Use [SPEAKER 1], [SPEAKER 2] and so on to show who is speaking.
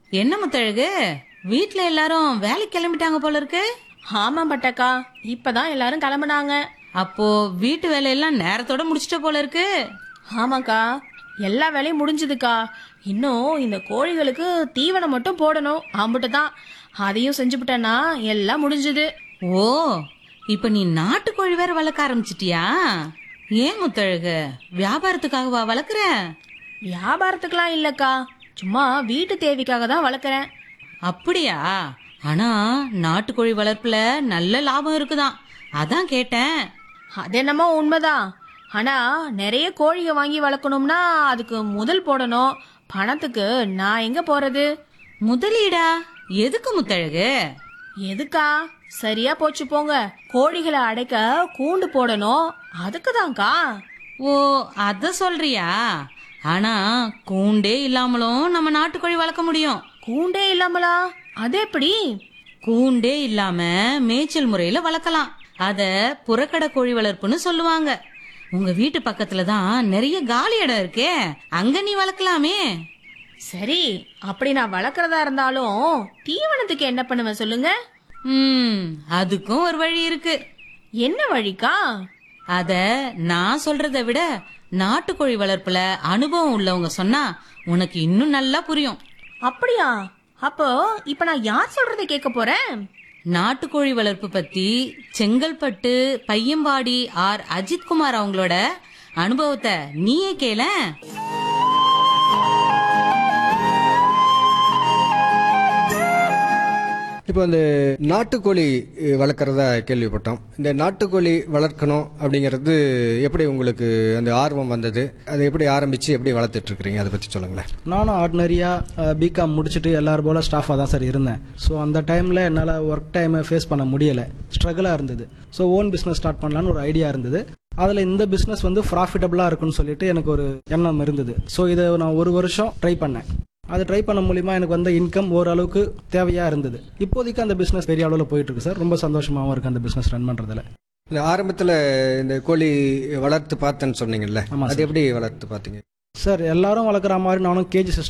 [SPEAKER 1] என்ன முத்தழகு வீட்ல எல்லாரும் வேலைக்கு கிளம்பிட்டாங்க போல இருக்கு
[SPEAKER 2] ஆமா பட்டக்கா இப்பதான் எல்லாரும் கிளம்புனாங்க
[SPEAKER 1] அப்போ வீட்டு வேலையெல்லாம் நேரத்தோட முடிச்சிட்ட போல இருக்கு
[SPEAKER 2] ஆமாக்கா எல்லா வேலையும் முடிஞ்சதுக்கா இன்னும் இந்த கோழிகளுக்கு தீவனம் மட்டும் போடணும் அம்பிட்டு தான் அதையும் செஞ்சுவிட்டேன்னா எல்லாம் முடிஞ்சது
[SPEAKER 1] ஓ இப்ப நீ நாட்டுக்கோழி வேற வளர்க்க ஆரம்பிச்சிட்டியா ஏன் முத்தழகு வியாபாரத்துக்காகவா வளர்க்குற
[SPEAKER 2] வியாபாரத்துக்குலாம் இல்லக்கா சும்மா வீட்டு தேவைக்காக தான் வளர்க்குறேன்
[SPEAKER 1] அப்படியா ஆனா நாட்டுக்கோழி வளர்ப்புல நல்ல லாபம் இருக்குதாம் அதான் கேட்டேன்
[SPEAKER 2] அது என்னமோ உண்மைதான் ஆனா நிறைய கோழியை வாங்கி வளர்க்கணும்னா அதுக்கு முதல் போடணும் பணத்துக்கு நான் எங்க போறது
[SPEAKER 1] முதலீடா எதுக்கு முத்தழகு
[SPEAKER 2] எதுக்கா சரியா போச்சு போங்க கோழிகளை அடைக்க கூண்டு போடணும் அதுக்கு தான்க்கா
[SPEAKER 1] ஓ அத சொல்றியா ஆனா கூண்டே இல்லாமலும் நம்ம நாட்டுக்கோழி வளர்க்க முடியும்
[SPEAKER 2] கூண்டே இல்லாமலா அது எப்படி
[SPEAKER 1] கூண்டே இல்லாம மேய்ச்சல் முறையில வளர்க்கலாம் அத புறக்கடை கோழி வளர்ப்புன்னு சொல்லுவாங்க உங்க வீட்டு பக்கத்துல தான் நிறைய காலி இடம் இருக்கே அங்க நீ வளர்க்கலாமே
[SPEAKER 2] சரி அப்படி நான் வளர்க்கறதா இருந்தாலும் தீவனத்துக்கு என்ன பண்ணுவேன் சொல்லுங்க
[SPEAKER 1] ம் அதுக்கும் ஒரு வழி இருக்கு
[SPEAKER 2] என்ன வழிக்கா
[SPEAKER 1] அத நான் சொல்றதை விட நாட்டுக்கோழி வளர்ப்புல அனுபவம் உள்ளவங்க சொன்னா உனக்கு இன்னும் நல்லா புரியும்
[SPEAKER 2] அப்படியா அப்போ இப்ப நான் யார் சொல்றதை கேட்க போறேன்
[SPEAKER 1] நாட்டுக்கோழி வளர்ப்பு பத்தி செங்கல்பட்டு பையம்பாடி ஆர் அஜித்குமார் அவங்களோட அனுபவத்தை நீயே கேளேன்
[SPEAKER 3] இப்போ இந்த நாட்டுக்கோழி அஹ், வளர்க்குறதா கேள்விப்பட்டோம் இந்த நாட்டுக்கோழி வளர்க்கணும் அப்படிங்கிறது எப்படி உங்களுக்கு அந்த ஆர்வம் வந்தது அதை எப்படி ஆரம்பித்து எப்படி வளர்த்துட்டு இருக்கிறீங்க அதை பற்றி சொல்லுங்களேன்
[SPEAKER 4] நானும் ஆர்டினரியாக பிகாம் முடிச்சுட்டு எல்லாரும் போல ஸ்டாஃபாக தான் சார் இருந்தேன் ஸோ அந்த டைமில் என்னால் ஒர்க் டைமை ஃபேஸ் பண்ண முடியலை ஸ்ட்ரகிளாக இருந்தது ஸோ ஓன் பிஸ்னஸ் ஸ்டார்ட் பண்ணலான்னு ஒரு ஐடியா இருந்தது அதில் இந்த பிஸ்னஸ் வந்து ப்ராஃபிட்டபுளாக இருக்குன்னு சொல்லிட்டு எனக்கு ஒரு எண்ணம் இருந்தது ஸோ இதை நான் ஒரு வருஷம் ட்ரை பண்ணேன் அது ட்ரை பண்ண மூலிமா எனக்கு வந்த இன்கம் ஓரளவுக்கு தேவையாக இருந்தது இப்போதைக்கு அந்த பிஸ்னஸ் பெரிய அளவில் போயிட்டு இருக்கு சார் ரொம்ப சந்தோஷமாகவும் இருக்கு அந்த பிஸ்னஸ் ரன் பண்ணுறதுல
[SPEAKER 3] இந்த ஆரம்பத்தில் இந்த கோழி வளர்த்து பார்த்தேன்னு சொன்னீங்கல்ல
[SPEAKER 4] ஆமா
[SPEAKER 3] அது எப்படி வளர்த்து பார்த்தீங்க
[SPEAKER 4] சார் எல்லாரும் வளர்க்குற மாதிரி நானும் கேஜி சிஸ்டம்